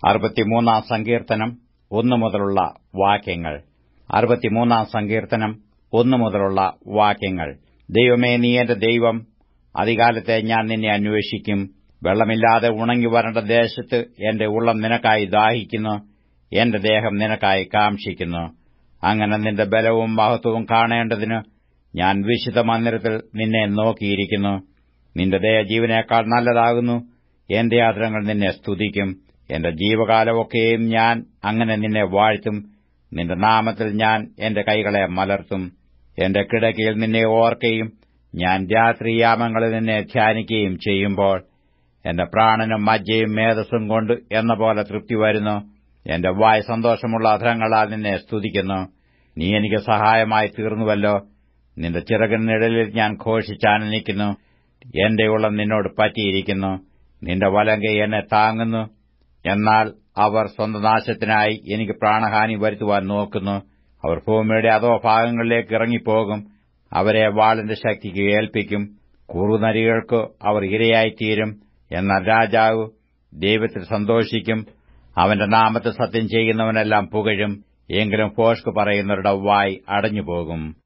അറുപത്തിമൂന്നാം സങ്കീർത്തനം ഒന്നു മുതലുള്ള വാക്യങ്ങൾ അറുപത്തിമൂന്നാം സങ്കീർത്തനം ഒന്നു മുതലുള്ള വാക്യങ്ങൾ ദൈവമേ നീ എന്റെ ദൈവം അധികാലത്തെ ഞാൻ നിന്നെ അന്വേഷിക്കും വെള്ളമില്ലാതെ ഉണങ്ങി വരേണ്ട ദേശത്ത് എന്റെ ഉള്ളം നിനക്കായി ദാഹിക്കുന്നു എന്റെ ദേഹം നിനക്കായി കാംക്ഷിക്കുന്നു അങ്ങനെ നിന്റെ ബലവും മഹത്വവും കാണേണ്ടതിന് ഞാൻ വിശുദ്ധ മന്ദിരത്തിൽ നിന്നെ നോക്കിയിരിക്കുന്നു നിന്റെ ദയ ജീവനേക്കാൾ നല്ലതാകുന്നു എന്റെ ആദരങ്ങൾ നിന്നെ സ്തുതിക്കും എന്റെ ജീവകാലമൊക്കെയും ഞാൻ അങ്ങനെ നിന്നെ വാഴ്ത്തും നിന്റെ നാമത്തിൽ ഞാൻ എന്റെ കൈകളെ മലർത്തും എന്റെ കിടക്കയിൽ നിന്നെ ഓർക്കുകയും ഞാൻ രാത്രിയാമങ്ങളിൽ നിന്നെ ധ്യാനിക്കുകയും ചെയ്യുമ്പോൾ എന്റെ പ്രാണനും മജ്ജയും മേധസ്സും കൊണ്ട് എന്ന പോലെ തൃപ്തി വരുന്നു എന്റെ വായ് സന്തോഷമുള്ള അധരങ്ങളാൽ നിന്നെ സ്തുതിക്കുന്നു നീ എനിക്ക് സഹായമായി തീർന്നുവല്ലോ നിന്റെ ചിറകിനിഴലിൽ ഞാൻ ഘോഷിച്ചാനനിക്കുന്നു എന്റെ ഉള്ളം നിന്നോട് പറ്റിയിരിക്കുന്നു നിന്റെ വലങ്കൈ എന്നെ താങ്ങുന്നു എന്നാൽ അവർ സ്വന്തം നാശത്തിനായി എനിക്ക് പ്രാണഹാനി വരുത്തുവാൻ നോക്കുന്നു അവർ ഭൂമിയുടെ അതോ ഭാഗങ്ങളിലേക്ക് ഇറങ്ങിപ്പോകും അവരെ വാളിന്റെ ശക്തിക്ക് ഏൽപ്പിക്കും കുറുനരികൾക്ക് അവർ ഇരയായിത്തീരും എന്നാൽ രാജാവ് ദൈവത്തിൽ സന്തോഷിക്കും അവന്റെ നാമത്തിൽ സത്യം ചെയ്യുന്നവനെല്ലാം പുകഴും എങ്കിലും ഫോഷ്ക് പറയുന്നവരുടെ വായ് അടഞ്ഞുപോകും